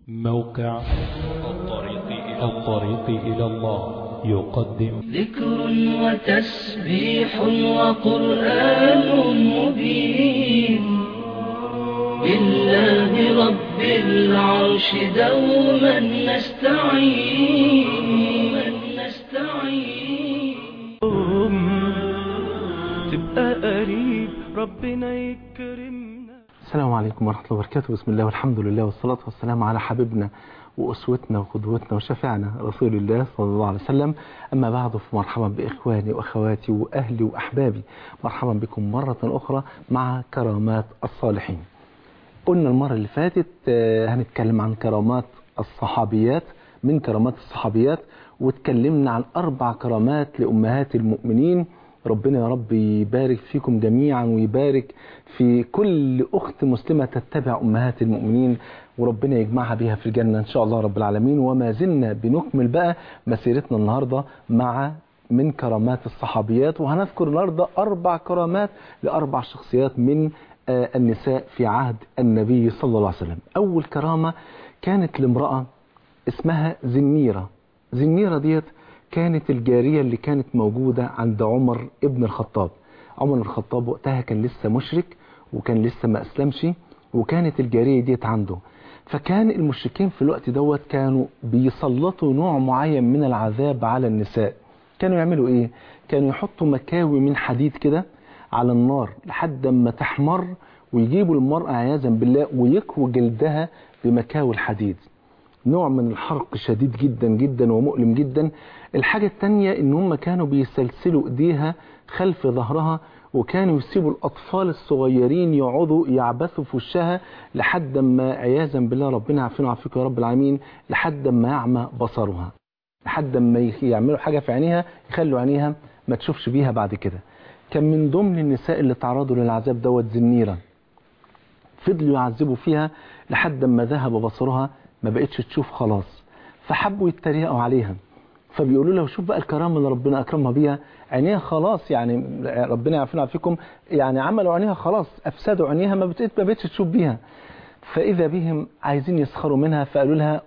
موقع الطريق إلى, الطريق إلى الله يقدم ذكر وتسبيح وقرآن مبين بالله رب العرش دوما نستعين نستعين تبقى قريب ربنا يكرمنا السلام عليكم ورحمة الله وبركاته بسم الله والحمد لله والصلاة والسلام على حبيبنا وأسوتنا وقدوتنا وشفعنا رسول الله صلى الله عليه وسلم أما بعد فمرحبا بإخواني وأخواتي وأهلي وأحبابي مرحبا بكم مرة أخرى مع كرامات الصالحين قلنا المرة اللي فاتت آه، هنتكلم عن كرامات الصحابيات من كرامات الصحابيات واتكلمنا عن أربع كرامات لأمهات المؤمنين ربنا يا رب يبارك فيكم جميعا ويبارك في كل أخت مسلمة تتبع أمهات المؤمنين وربنا يجمعها بها في الجنة إن شاء الله رب العالمين وما زلنا بنكمل بقى مسيرتنا النهاردة مع من كرامات الصحابيات وهنذكر النهاردة أربع كرامات لأربع شخصيات من آه، النساء في عهد النبي صلى الله عليه وسلم أول كرامة كانت لامرأة اسمها زنيرة زنيرة ديت كانت الجارية اللي كانت موجودة عند عمر ابن الخطاب عمر بن الخطاب وقتها كان لسه مشرك وكان لسه ما أسلمش وكانت الجارية ديت عنده فكان المشركين في الوقت دوت كانوا بيسلطوا نوع معين من العذاب على النساء كانوا يعملوا ايه كانوا يحطوا مكاوي من حديد كده على النار لحد ما تحمر ويجيبوا المرأة عياذا بالله ويكووا جلدها بمكاوي الحديد نوع من الحرق شديد جدا جدا ومؤلم جدا الحاجة التانية ان هم كانوا بيسلسلوا ايديها خلف ظهرها وكانوا يسيبوا الاطفال الصغيرين يقعدوا يعبثوا في وشها لحد ما عياذا بالله ربنا يعافينا ويعافيكم يا رب العالمين لحد ما يعمى بصرها لحد ما يخ- يعملوا حاجة في عينيها يخلوا عينيها ما تشوفش بيها بعد كده كان من ضمن النساء اللي تعرضوا للعذاب دوت زنيرة فضلوا يعذبوا فيها لحد ما ذهب بصرها ما بقتش تشوف خلاص فحبوا يتريقوا عليها فبيقولوا له شوف بقى الكرامه اللي ربنا اكرمها بيها عينيها خلاص يعني ربنا يعافينا ويعافيكم يعني عملوا عينيها خلاص افسدوا عينيها ما بقتش ما بقتش تشوف بيها فاذا بهم عايزين يسخروا منها فقالوا لها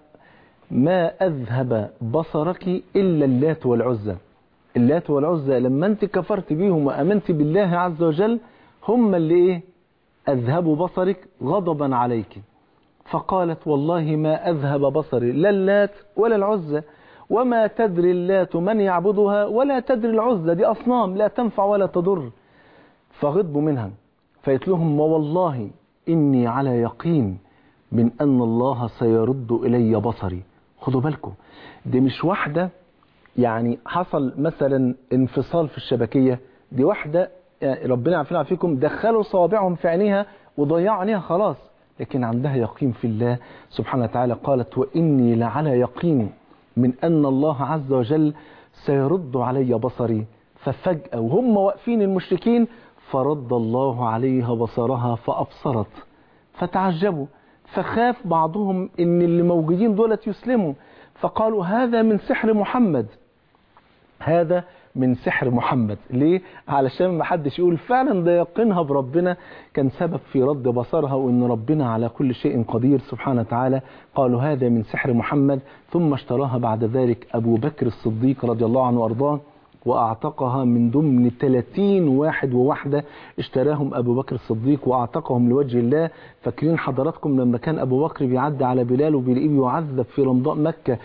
ما اذهب بصرك الا اللات والعزى اللات والعزى لما انت كفرت بيهم وامنت بالله عز وجل هم اللي ايه اذهبوا بصرك غضبا عليك فقالت والله ما أذهب بصري لا اللات ولا العزة وما تدري اللات من يعبدها ولا تدري العزة دي أصنام لا تنفع ولا تضر فغضبوا منها فقالت لهم والله إني على يقين من أن الله سيرد إلي بصري خدوا بالكم دي مش واحدة يعني حصل مثلا انفصال في الشبكية دي واحدة يعني ربنا يعافينا فيكم دخلوا صوابعهم في عينيها وضيعوا عينيها خلاص لكن عندها يقين في الله سبحانه وتعالى قالت وإني لعلى يقين من أن الله عز وجل سيرد علي بصري ففجأة وهم واقفين المشركين فرد الله عليها بصرها فأبصرت فتعجبوا فخاف بعضهم ان اللي موجودين دولت يسلموا فقالوا هذا من سحر محمد هذا من سحر محمد ليه علشان ما حدش يقول فعلا ده يقينها بربنا كان سبب في رد بصرها وان ربنا على كل شيء قدير سبحانه وتعالى قالوا هذا من سحر محمد ثم اشتراها بعد ذلك ابو بكر الصديق رضي الله عنه وارضاه واعتقها من ضمن 30 واحد وواحدة اشتراهم ابو بكر الصديق واعتقهم لوجه الله فاكرين حضراتكم لما كان ابو بكر بيعدي على بلال وبيلاقيه بيعذب في رمضاء مكة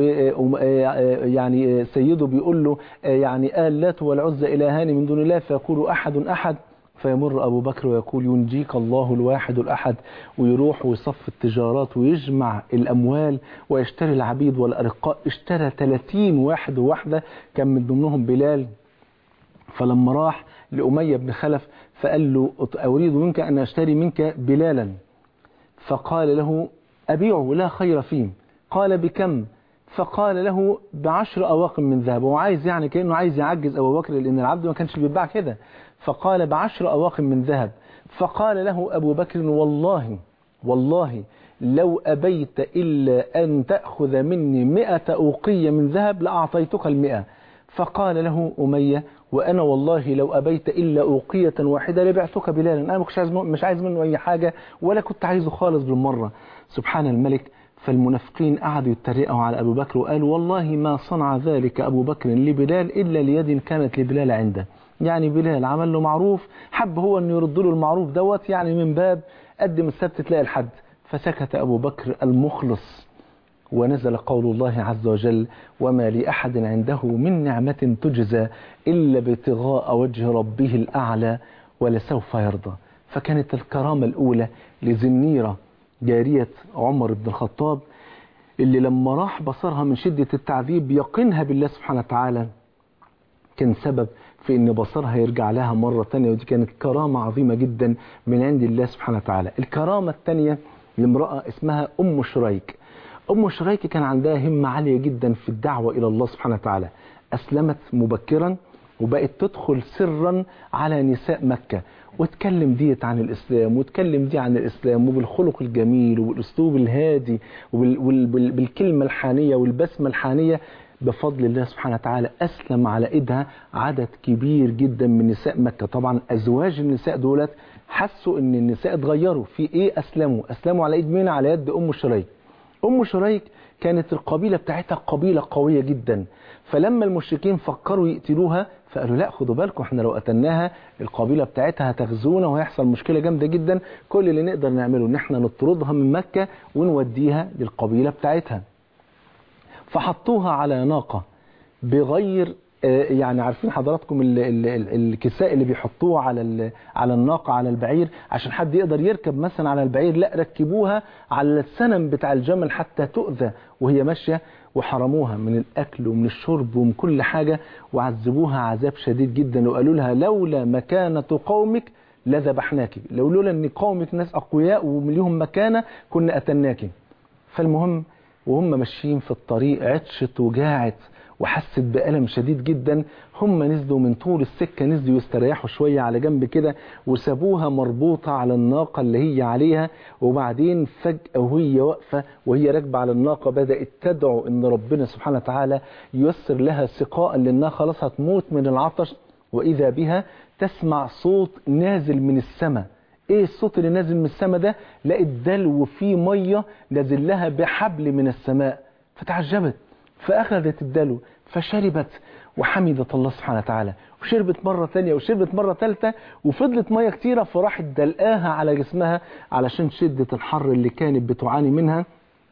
ويعني سيده بيقول له آه، يعني آل لات والعزى الهان من دون الله فيقول احد احد فيمر أبو بكر ويقول ينجيك الله الواحد الأحد ويروح ويصف التجارات ويجمع الأموال ويشتري العبيد والأرقاء اشترى 30 واحد وواحدة كان من ضمنهم بلال فلما راح لأمية بن خلف فقال له أريد منك أن أشتري منك بلالا فقال له أبيعه لا خير فيه قال بكم فقال له بعشر أواق من ذهب هو عايز يعني كأنه عايز يعجز أبو بكر لأن العبد ما كانش بيتباع كده فقال بعشر أواق من ذهب فقال له أبو بكر والله والله لو أبيت إلا أن تأخذ مني مئة أوقية من ذهب لأعطيتك المئة فقال له أمية وأنا والله لو أبيت إلا أوقية واحدة لبعتك بلالا أنا مش عايز مش عايز منه أي حاجة ولا كنت عايزه خالص بالمرة سبحان الملك فالمنافقين قعدوا يتريقوا على أبو بكر وقالوا والله ما صنع ذلك أبو بكر لبلال إلا ليد كانت لبلال عنده يعني بلال عمل له معروف حب هو أن يرد له المعروف دوت يعني من باب قدم السبت تلاقي الحد فسكت أبو بكر المخلص ونزل قول الله عز وجل وما لأحد عنده من نعمة تجزى إلا ابتغاء وجه ربه الأعلى ولسوف يرضى فكانت الكرامة الأولى لزنيرة جارية عمر بن الخطاب اللي لما راح بصرها من شدة التعذيب يقنها بالله سبحانه وتعالى كان سبب في ان بصرها يرجع لها مرة تانية ودي كانت كرامة عظيمة جدا من عند الله سبحانه وتعالى الكرامة التانية لامرأة اسمها أم شريك أم شريك كان عندها همة عالية جدا في الدعوة إلى الله سبحانه وتعالى أسلمت مبكرا وبقت تدخل سرا على نساء مكة وتكلم ديت عن الإسلام وتكلم دي عن الإسلام وبالخلق الجميل وبالأسلوب الهادي وبالكلمة الحانية والبسمة الحانية بفضل الله سبحانه وتعالى أسلم على إيدها عدد كبير جدا من نساء مكة طبعا أزواج النساء دولت حسوا ان النساء اتغيروا في ايه اسلموا اسلموا على ايد مين على يد ام شريك ام شريك كانت القبيلة بتاعتها قبيلة قوية جدا فلما المشركين فكروا يقتلوها فقالوا لا خدوا بالكم احنا لو قتلناها القبيلة بتاعتها هتغزونا وهيحصل مشكلة جامدة جدا كل اللي نقدر نعمله ان احنا نطردها من مكة ونوديها للقبيلة بتاعتها فحطوها على ناقة بغير يعني عارفين حضراتكم ال ال ال الكساء اللي بيحطوه على على الناقة على البعير عشان حد يقدر يركب مثلا على البعير لا ركبوها على السنم بتاع الجمل حتى تؤذى وهي ماشية وحرموها من الأكل ومن الشرب ومن كل حاجة وعذبوها عذاب شديد جدا وقالوا لها لولا مكانة قومك لذبحناك لو لولا ان قومك ناس أقوياء وليهم مكانة كنا قتلناك فالمهم وهم ماشيين في الطريق عطشت وجاعت وحست بألم شديد جدا هم نزلوا من طول السكة نزلوا يستريحوا شوية على جنب كده وسابوها مربوطة على الناقة اللي هي عليها وبعدين فجأة وهي واقفة وهي راكبة على الناقة بدأت تدعو ان ربنا سبحانه وتعالى ييسر لها سقاء لانها خلاص هتموت من العطش وإذا بها تسمع صوت نازل من السماء ايه الصوت اللي نازل من السماء ده لقت دلو فيه مية نازل لها بحبل من السماء فتعجبت فأخذت الدلو فشربت وحمدت الله سبحانه وتعالى وشربت مرة تانية وشربت مرة ثالثة وفضلت مية كتيرة فراحت دلقاها على جسمها علشان شدة الحر اللي كانت بتعاني منها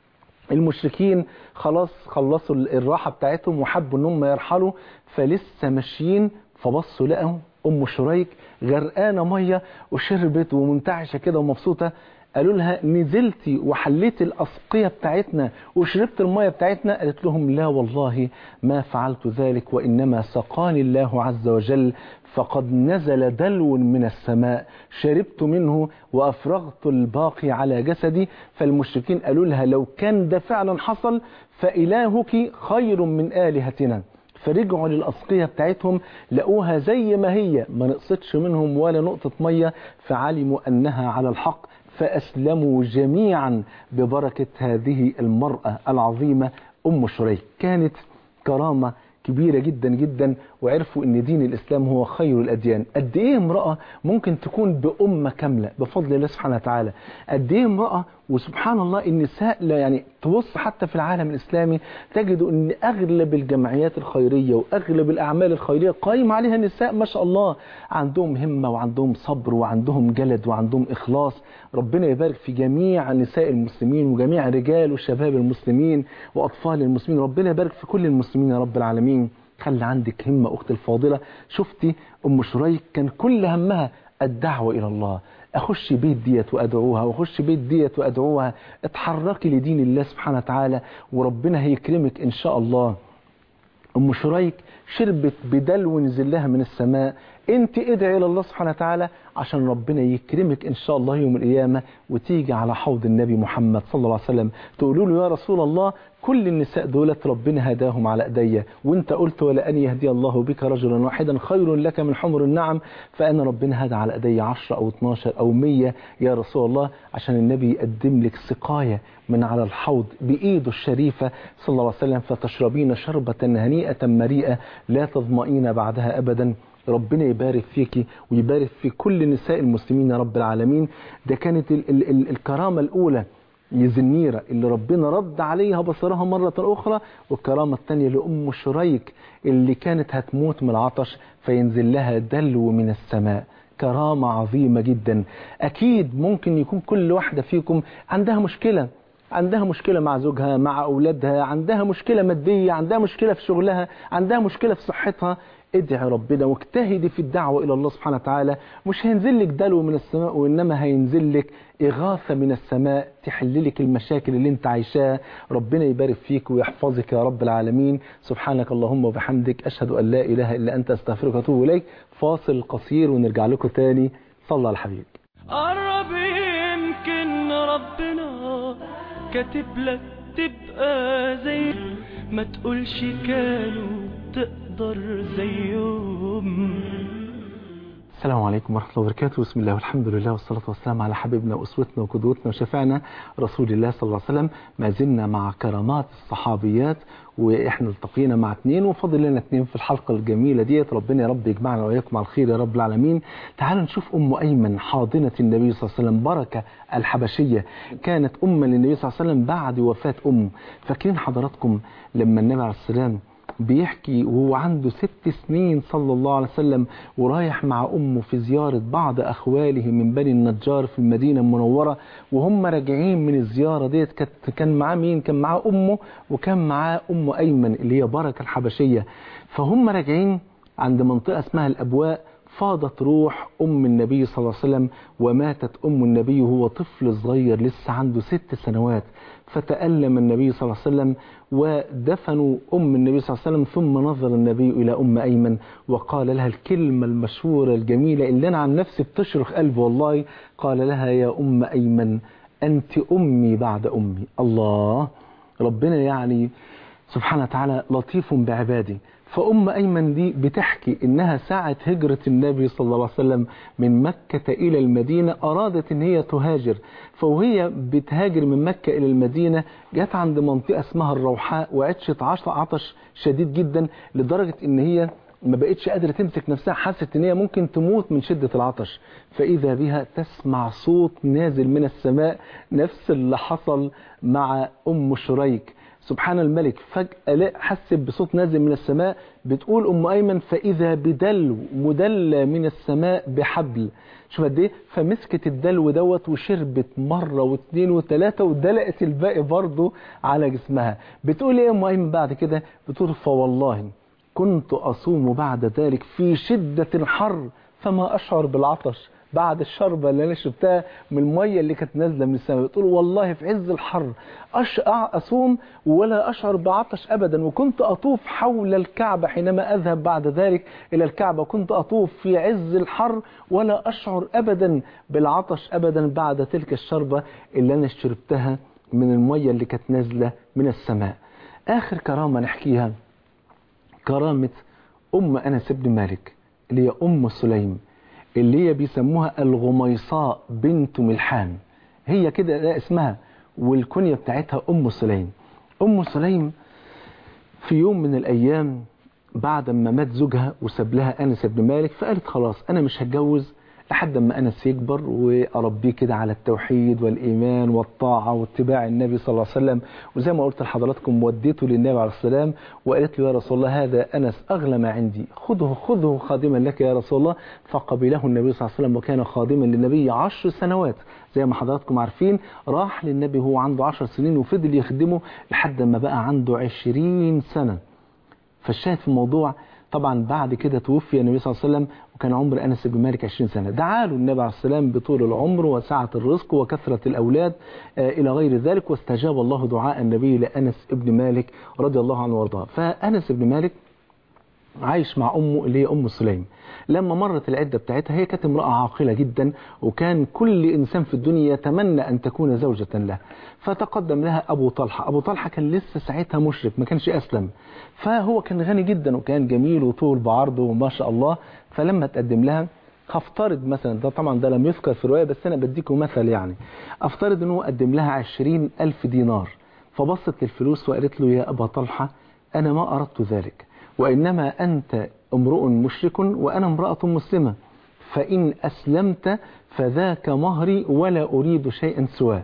المشركين خلاص خلصوا الراحة بتاعتهم وحبوا ان هم يرحلوا فلسه ماشيين فبصوا لقوا ام شريك غرقانة مية وشربت ومنتعشة كده ومبسوطة قالوا لها نزلتي وحليتي الأسقية بتاعتنا وشربت المية بتاعتنا قالت لهم لا والله ما فعلت ذلك وإنما سقاني الله عز وجل فقد نزل دلو من السماء شربت منه وأفرغت الباقي على جسدي فالمشركين قالوا لها لو كان ده فعلا حصل فإلهك خير من آلهتنا فرجعوا للأسقية بتاعتهم لقوها زي ما هي ما نقصتش منهم ولا نقطة مية فعلموا أنها على الحق فأسلموا جميعا ببركة هذه المرأة العظيمة أم شريك كانت كرامة كبيرة جدا جدا وعرفوا ان دين الاسلام هو خير الاديان قد ايه امرأة ممكن تكون بأمة كاملة بفضل الله سبحانه وتعالى قد ايه امرأة وسبحان الله النساء لا يعني تبص حتى في العالم الاسلامي تجد ان اغلب الجمعيات الخيرية واغلب الاعمال الخيرية قايم عليها النساء ما شاء الله عندهم همة وعندهم صبر وعندهم جلد وعندهم اخلاص ربنا يبارك في جميع نساء المسلمين وجميع رجال وشباب المسلمين واطفال المسلمين ربنا يبارك في كل المسلمين يا رب العالمين خلي عندك همة أختي الفاضلة شفتي أم شريك كان كل همها الدعوة إلى الله أخش بيت ديت وأدعوها وأخش بيت ديت وأدعوها اتحركي لدين الله سبحانه وتعالى وربنا هيكرمك إن شاء الله أم شريك شربت بدلو نزل لها من السماء انت ادعي الى الله سبحانه وتعالى عشان ربنا يكرمك ان شاء الله يوم القيامة وتيجي على حوض النبي محمد صلى الله عليه وسلم تقولوا له يا رسول الله كل النساء دولت ربنا هداهم على ايديا وانت قلت ولأن يهدي الله بك رجلا واحدا خير لك من حمر النعم فانا ربنا هدى على ايديا 10 او 12 او 100 يا رسول الله عشان النبي يقدم لك سقاية من على الحوض بايده الشريفة صلى الله عليه وسلم فتشربين شربة هنيئة مريئة لا تظمئين بعدها ابدا ربنا يبارك فيكي ويبارك في كل نساء المسلمين يا رب العالمين ده كانت ال ال ال الكرامة الأولى يزنيرة اللي ربنا رد عليها بصرها مرة أخرى والكرامة الثانية لأم شريك اللي كانت هتموت من العطش فينزل لها دلو من السماء كرامة عظيمة جدا أكيد ممكن يكون كل واحدة فيكم عندها مشكلة عندها مشكلة مع زوجها مع أولادها عندها مشكلة مادية عندها مشكلة في شغلها عندها مشكلة في صحتها ادعي ربنا واجتهدي في الدعوة إلى الله سبحانه وتعالى مش هينزل لك دلو من السماء وإنما هينزل لك إغاثة من السماء تحل لك المشاكل اللي انت عايشاها ربنا يبارك فيك ويحفظك يا رب العالمين سبحانك اللهم وبحمدك أشهد أن لا إله إلا أنت أستغفرك وأتوب إليك فاصل قصير ونرجع لكم تاني صلى على الحبيب قرب يمكن ربنا كاتب لك تبقى زي ما تقولش كانوا تقدر زيهم السلام عليكم ورحمة الله وبركاته بسم الله والحمد لله والصلاة والسلام على حبيبنا وأسوتنا وقدوتنا وشفعنا رسول الله صلى الله عليه وسلم ما زلنا مع كرامات الصحابيات وإحنا التقينا مع اثنين وفضل لنا اثنين في الحلقة الجميلة ديت ربنا يا رب يجمعنا وإياكم على الخير يا رب العالمين تعالوا نشوف أم أيمن حاضنة النبي صلى الله عليه وسلم بركة الحبشية كانت أما للنبي صلى الله عليه وسلم بعد وفاة أمه فاكرين حضراتكم لما النبي عليه السلام بيحكي وهو عنده ست سنين صلى الله عليه وسلم ورايح مع أمه في زيارة بعض أخواله من بني النجار في المدينة المنورة وهم راجعين من الزيارة ديت كانت- كان معاه مين كان معاه أمه وكان معاه أم أيمن اللي هي بركة الحبشية فهم راجعين عند منطقة اسمها الأبواء فاضت روح أم النبي صلى الله عليه وسلم وماتت أم النبي وهو طفل صغير لسه عنده ست سنوات فتألم النبي صلى الله عليه وسلم ودفنوا أم النبي صلى الله عليه وسلم ثم نظر النبي إلى أم أيمن وقال لها الكلمة المشهورة الجميلة اللي أنا عن نفسي بتشرخ قلبي والله قال لها يا أم أيمن أنت أمي بعد أمي الله ربنا يعني سبحانه وتعالى لطيف بعباده فأم أيمن دي بتحكي إنها ساعة هجرة النبي صلى الله عليه وسلم من مكة إلى المدينة أرادت إن هي تهاجر فوهي بتهاجر من مكة إلى المدينة جت عند منطقة اسمها الروحاء وعطشت عش- عطش شديد جدا لدرجة إن هي ما بقتش قادرة تمسك نفسها حست إن هي ممكن تموت من شدة العطش فإذا بها تسمع صوت نازل من السماء نفس اللي حصل مع أم شريك سبحان الملك فجأة لا- حست بصوت نازل من السماء بتقول أم أيمن فإذا بدلو مدلى من السماء بحبل شوف قد ايه فمسكت الدلو دوت وشربت مرة واثنين وثلاثة ودلقت الباقي برضه على جسمها بتقول ايه يا أم أيمن بعد كده بتقول فوالله كنت أصوم بعد ذلك في شدة الحر فما أشعر بالعطش بعد الشربة اللي أنا شربتها من المية اللي كانت نازلة من السماء بتقول والله في عز الحر أش... أصوم ولا أشعر بعطش أبدا وكنت أطوف حول الكعبة حينما أذهب بعد ذلك إلى الكعبة كنت أطوف في عز الحر ولا أشعر أبدا بالعطش أبدا بعد تلك الشربة اللي أنا شربتها من المية اللي كانت نازلة من السماء آخر كرامة نحكيها كرامة أم أنس بن مالك اللي هي أم سليم اللي هي بيسموها الغميصاء بنت ملحان هي كده ده اسمها والكنية بتاعتها أم سليم أم سليم في يوم من الأيام بعد ما مات زوجها وساب لها أنس بن مالك فقالت خلاص أنا مش هتجوز لحد ما أنس يكبر وأربيه كده على التوحيد والإيمان والطاعة واتباع النبي صلى الله عليه وسلم وزي ما قلت لحضراتكم وديته للنبي عليه السلام وقالت له يا رسول الله هذا أنس أغلى ما عندي خذه خذه خادما لك يا رسول الله فقبله النبي صلى الله عليه وسلم وكان خادما للنبي عشر سنوات زي ما حضراتكم عارفين راح للنبي وهو عنده عشر سنين وفضل يخدمه لحد ما بقى عنده عشرين سنة فالشاهد في الموضوع طبعا بعد كده توفي النبي صلى الله عليه وسلم وكان عمر انس بن مالك 20 سنه دعا له النبي عليه السلام بطول العمر وسعه الرزق وكثره الاولاد آه الى غير ذلك واستجاب الله دعاء النبي لانس بن مالك رضي الله عنه وارضاه فانس بن مالك عايش مع امه اللي هي ام سليم لما مرت العده بتاعتها هي كانت امراه عاقله جدا وكان كل انسان في الدنيا يتمنى ان تكون زوجه له فتقدم لها ابو طلحه ابو طلحه كان لسه ساعتها مشرك ما كانش اسلم فهو كان غني جدا وكان جميل وطول بعرضه وما شاء الله فلما تقدم لها هفترض مثلا ده طبعا ده لم يذكر في الروايه بس انا بديكم مثل يعني افترض ان هو قدم لها عشرين الف دينار فبصت للفلوس وقالت له يا ابا طلحه انا ما اردت ذلك وإنما أنت امرؤ مشرك وأنا امرأة مسلمة فإن أسلمت فذاك مهري ولا أريد شيئا سواه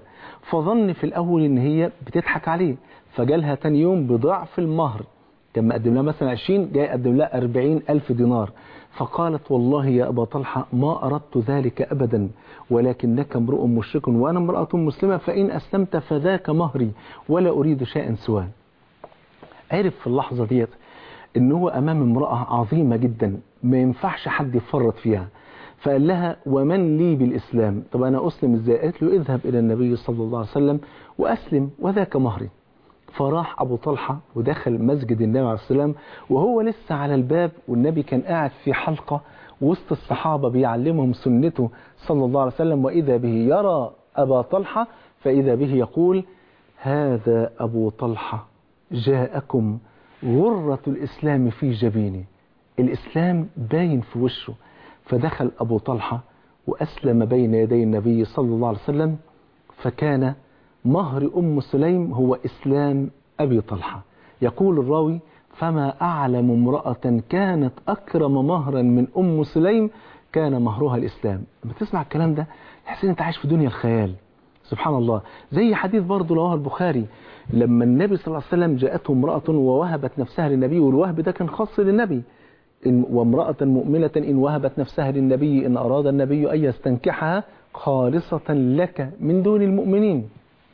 فظن في الأول إن هي بتضحك عليه فجالها تاني يوم بضعف المهر كان مقدم لها مثلا 20 جاي يقدم لها 40 ألف دينار فقالت والله يا أبا طلحة ما أردت ذلك أبدا ولكنك امرؤ مشرك وأنا امرأة مسلمة فإن أسلمت فذاك مهري ولا أريد شيئا سواه عرف في اللحظة ديت ان هو امام امرأة عظيمة جدا ما ينفعش حد يفرط فيها فقال لها ومن لي بالإسلام طب أنا أسلم إزاي قالت له اذهب إلى النبي صلى الله عليه وسلم وأسلم وذاك مهري فراح أبو طلحة ودخل مسجد النبي عليه السلام وهو لسه على الباب والنبي كان قاعد في حلقة وسط الصحابة بيعلمهم سنته صلى الله عليه وسلم وإذا به يرى أبا طلحة فإذا به يقول هذا أبو طلحة جاءكم غرة الإسلام في جبينه الإسلام باين في وشه فدخل أبو طلحة وأسلم بين يدي النبي صلى الله عليه وسلم فكان مهر أم سليم هو إسلام أبي طلحة يقول الراوي فما أعلم امرأة كانت أكرم مهرا من أم سليم كان مهرها الإسلام لما تسمع الكلام ده تحس أنت عايش في دنيا الخيال سبحان الله زي حديث برضه رواه البخاري لما النبي صلى الله عليه وسلم جاءته امرأة ووهبت نفسها للنبي والوهب ده كان خاص للنبي إن وامرأة مؤمنة إن وهبت نفسها للنبي إن أراد النبي أن يستنكحها خالصة لك من دون المؤمنين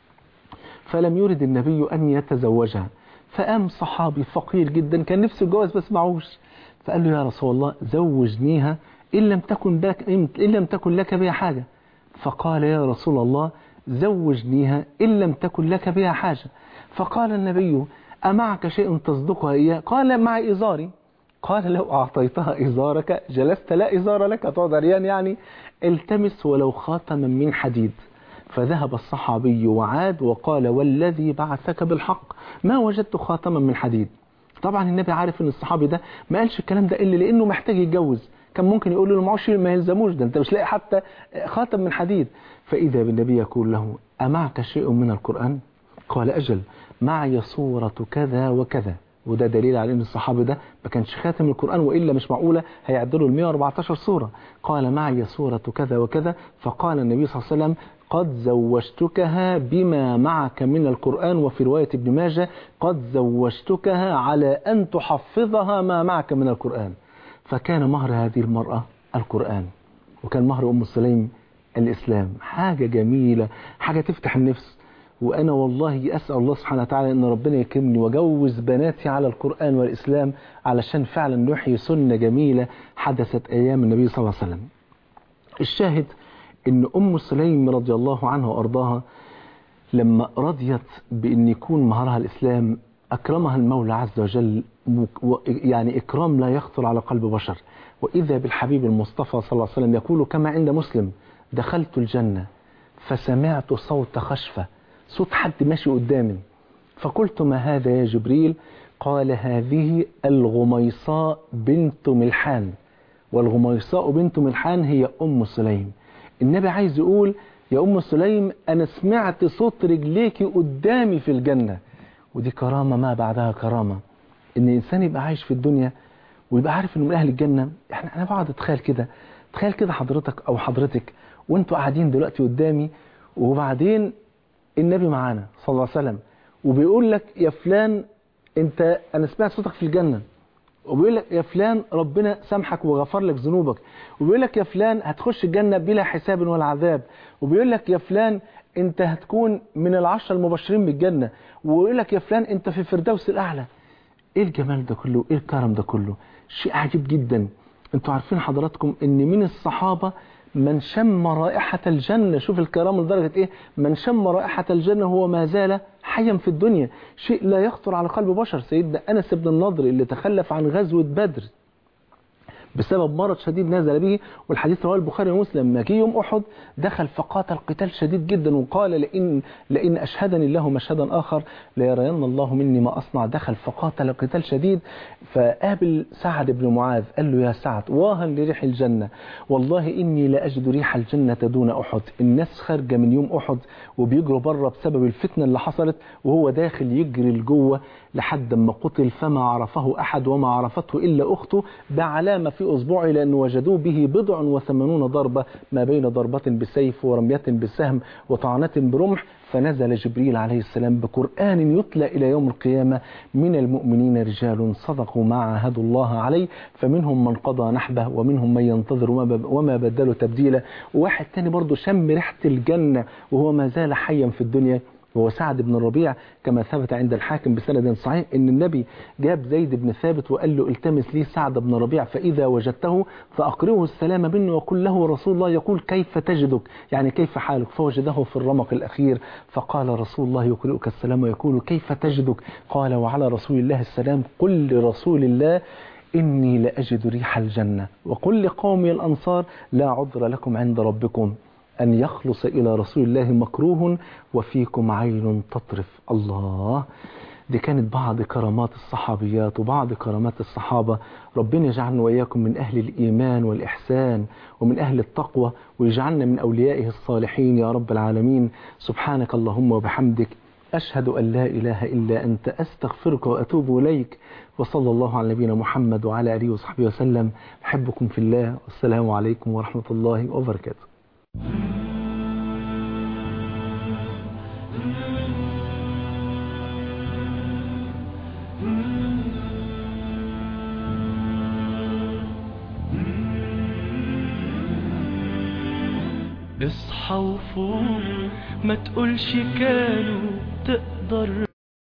فلم يرد النبي أن يتزوجها فقام صحابي فقير جدا كان نفسه يتجوز بس معوش فقال له يا رسول الله زوجنيها إن لم تكن لك إن لم تكن لك بها حاجة فقال يا رسول الله زوجنيها إن لم تكن لك بها حاجة فقال النبي أمعك شيء تصدقها إياه قال مع إزاري قال لو أعطيتها إزارك جلست لا إزار لك تقعد عريان يعني التمس ولو خاتما من حديد فذهب الصحابي وعاد وقال والذي بعثك بالحق ما وجدت خاتما من حديد طبعا النبي عارف ان الصحابي ده ما قالش الكلام ده الا لانه محتاج يتجوز كان ممكن يقول له معوش ما يلزموش ده انت مش لاقي حتى خاتم من حديد فاذا بالنبي يقول له امعك شيء من القران قال اجل معي صوره كذا وكذا وده دليل على ان الصحابي ده ما كانش خاتم القرآن وإلا مش معقولة هيعدلوا ال 114 سورة قال معي سورة كذا وكذا فقال النبي صلى الله عليه وسلم قد زوجتكها بما معك من القرآن وفي رواية ابن ماجه قد زوجتكها على أن تحفظها ما معك من القرآن فكان مهر هذه المرأة القرآن وكان مهر أم سليم الإسلام حاجة جميلة حاجة تفتح النفس وأنا والله أسأل الله سبحانه وتعالى أن ربنا يكرمني وجوز بناتي على القرآن والإسلام علشان فعلا نحيي سنة جميلة حدثت أيام النبي صلى الله عليه وسلم الشاهد أن أم سليم رضي الله عنها وأرضاها لما رضيت بأن يكون مهرها الإسلام أكرمها المولى عز وجل يعني إكرام لا يخطر على قلب بشر وإذا بالحبيب المصطفى صلى الله عليه وسلم يقول كما عند مسلم دخلت الجنة فسمعت صوت خشفة صوت حد ماشي قدامي فقلت ما هذا يا جبريل قال هذه الغميصاء بنت ملحان والغميصاء بنت ملحان هي أم سليم النبي عايز يقول يا أم سليم أنا سمعت صوت رجليك قدامي في الجنة ودي كرامة ما بعدها كرامة إن الإنسان يبقى عايش في الدنيا ويبقى عارف إنه من أهل الجنة إحنا أنا بقعد أتخيل كده تخيل كده حضرتك أو حضرتك وأنتوا قاعدين دلوقتي قدامي وبعدين النبي معانا صلى الله عليه وسلم وبيقول لك يا فلان انت انا سمعت صوتك في الجنة وبيقول لك يا فلان ربنا سامحك وغفر لك ذنوبك وبيقول لك يا فلان هتخش الجنة بلا حساب ولا عذاب وبيقول لك يا فلان انت هتكون من العشرة المبشرين بالجنة ويقول لك يا فلان انت في الفردوس الاعلى ايه الجمال ده كله ايه الكرم ده كله شيء عجيب جدا انتوا عارفين حضراتكم ان من الصحابة من شم رائحة الجنة شوف الكرام لدرجة ايه من شم رائحة الجنة هو ما زال حيا في الدنيا شيء لا يخطر على قلب بشر سيدنا أنس بن النضر اللي تخلف عن غزوة بدر بسبب مرض شديد نزل به والحديث رواه البخاري ومسلم لما جه يوم احد دخل فقاتل قتال شديد جدا وقال لئن لئن اشهدني الله مشهدا اخر ليرين الله مني ما اصنع دخل فقاتل قتال شديد فقابل سعد بن معاذ قال له يا سعد واها لريح الجنه والله اني لاجد ريح الجنه دون احد الناس خارجه من يوم احد وبيجروا بره بسبب الفتنه اللي حصلت وهو داخل يجري لجوه لحد ما قتل فما عرفه احد وما عرفته الا اخته بعلامه في في أصبعه لأنه وجدوه به بضع وثمانون ضربة ما بين ضربة بالسيف ورمية بالسهم وطعنة برمح فنزل جبريل عليه السلام بقرآن يتلى إلى يوم القيامة من المؤمنين رجال صدقوا ما عاهدوا الله عليه فمنهم من قضى نحبه ومنهم من ينتظر وما- وما بدلوا تبديلا وواحد تاني برضه شم ريحة الجنة وهو ما زال حيا في الدنيا وهو سعد بن الربيع كما ثبت عند الحاكم بسند صحيح ان النبي جاب زيد بن ثابت وقال له التمس لي سعد بن الربيع فاذا وجدته فاقرئه السلام مني وقل له رسول الله يقول كيف تجدك يعني كيف حالك فوجده في الرمق الاخير فقال رسول الله يقرئك السلام ويقول كيف تجدك قال وعلى رسول الله السلام قل لرسول الله إني لأجد ريح الجنة وقل لقومي الأنصار لا عذر لكم عند ربكم أن يخلص إلى رسول الله مكروه وفيكم عين تطرف الله دي كانت بعض كرامات الصحابيات وبعض كرامات الصحابة ربنا يجعلنا وإياكم من أهل الإيمان والإحسان ومن أهل التقوى ويجعلنا من أوليائه الصالحين يا رب العالمين سبحانك اللهم وبحمدك أشهد أن لا إله إلا أنت أستغفرك وأتوب إليك وصلى الله على نبينا محمد وعلى آله وصحبه وسلم أحبكم في الله والسلام عليكم ورحمة الله وبركاته اصحى وفوق ما تقولش كانوا تقدر